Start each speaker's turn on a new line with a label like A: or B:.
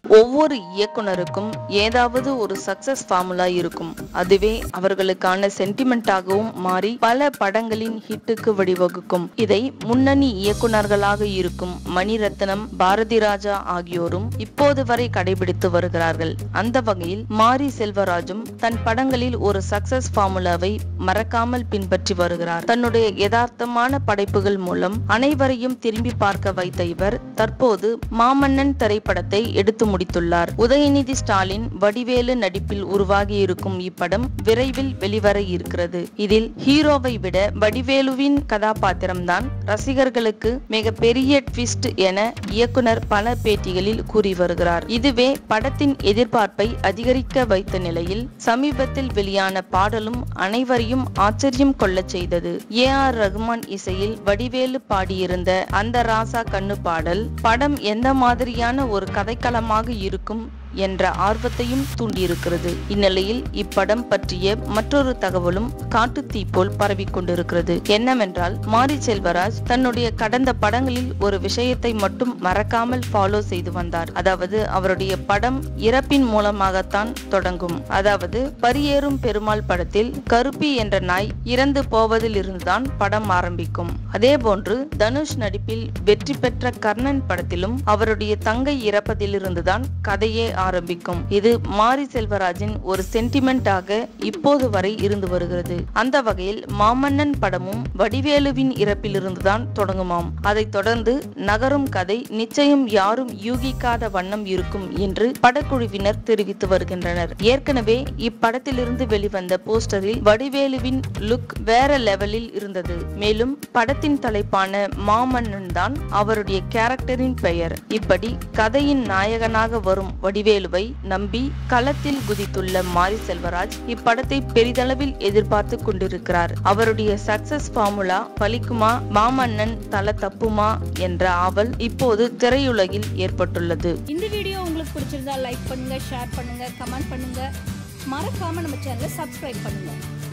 A: ஒவ்வொரு இயக்குனருக்கும் ஏதாவது ஒரு சக்சஸ் ஃபார்முலா இருக்கும் அதுவே அவர்களுக்கான சென்டிமெண்டாகவும் மாறி பல படங்களின் ஹிட்டுக்கு வழிவகுக்கும் இதை முன்னணி இயக்குனர்களாக இருக்கும் மணிரத்னம் பாரதி ராஜா ஆகியோரும் இப்போது வரை கடைபிடித்து வருகிறார்கள் அந்த வகையில் மாரி செல்வராஜும் தன் படங்களில் ஒரு சக்சஸ் ஃபார்முலாவை மறக்காமல் பின்பற்றி வருகிறார் தன்னுடைய யதார்த்தமான படைப்புகள் மூலம் அனைவரையும் திரும்பி பார்க்க வைத்த இவர் தற்போது மாமன்னன் திரைப்படத்தை எடுத்து முடித்துள்ளார் உதயநிதி ஸ்டாலின் வடிவேலு நடிப்பில் உருவாகி இருக்கும் இப்படம் விரைவில் வெளிவர இருக்கிறது இதில் ஹீரோவை விட வடிவேலுவின் கதாபாத்திரம்தான் ரசிகர்களுக்கு மிக பெரிய ட்விஸ்ட் என இயக்குனர் பல பேட்டிகளில் கூறி வருகிறார் இதுவே படத்தின் எதிர்பார்ப்பை அதிகரிக்க வைத்த நிலையில் சமீபத்தில் வெளியான பாடலும் அனைவரையும் ஆச்சரியம் கொள்ளச் செய்தது ஏ ஆர் ரகுமான் இசையில் வடிவேலு பாடியிருந்த அந்த ராசா கண்ணு பாடல் படம் எந்த மாதிரியான ஒரு கதைக்களமாக இருக்கும் என்ற ஆர்வத்தையும் தூண்டியிருக்கிறது இந்நிலையில் இப்படம் பற்றிய மற்றொரு தகவலும் காட்டுத்தீ போல் பரவிக் கொண்டிருக்கிறது என்னவென்றால் மாரி செல்வராஜ் தன்னுடைய கடந்த படங்களில் ஒரு விஷயத்தை மட்டும் மறக்காமல் ஃபாலோ செய்து வந்தார் அதாவது அவருடைய படம் இறப்பின் மூலமாகத்தான் தொடங்கும் அதாவது பரியேறும் பெருமாள் படத்தில் கருப்பி என்ற நாய் இறந்து போவதில் இருந்துதான் படம் ஆரம்பிக்கும் அதே போன்று தனுஷ் நடிப்பில் வெற்றி பெற்ற கர்ணன் படத்திலும் அவருடைய தங்கை இறப்பதிலிருந்துதான் கதையே ஆரம்பிக்கும் இது மாரி செல்வராஜின் ஒரு சென்டிமெண்டாக இப்போது வரை இருந்து வருகிறது அந்த வகையில் மாமன்னன் படமும் வடிவேலுவின் இறப்பிலிருந்துதான் தொடங்குமாம் அதைத் தொடர்ந்து நகரும் கதை நிச்சயம் யாரும் யூகிக்காத வண்ணம் இருக்கும் என்று படக்குழுவினர் தெரிவித்து வருகின்றனர் ஏற்கனவே இப்படத்திலிருந்து வெளிவந்த போஸ்டரில் வடிவேலுவின் லுக் வேற லெவலில் இருந்தது மேலும் படத்தின் தலைப்பான மாமன்னன் தான் அவருடைய கேரக்டரின் பெயர் இப்படி கதையின் நாயகனாக வரும் வடிவேலுவை நம்பி களத்தில் குதித்துள்ள மாரி செல்வராஜ் இப்படத்தை பெரிதளவில் எதிர்பார்த்து கொண்டிருக்கிறார் அவருடைய சக்சஸ் ஃபார்முலா பலிக்குமா மாமன்னன் தல தப்புமா என்ற ஆவல் இப்போது திரையுலகில் ஏற்பட்டுள்ளது
B: இந்த வீடியோ உங்களுக்கு பிடிச்சிருந்தா லைக் பண்ணுங்க ஷேர் பண்ணுங்க கமெண்ட் பண்ணுங்க மறக்காம நம்ம சேனலை சப்ஸ்கிரைப் பண்ணுங்க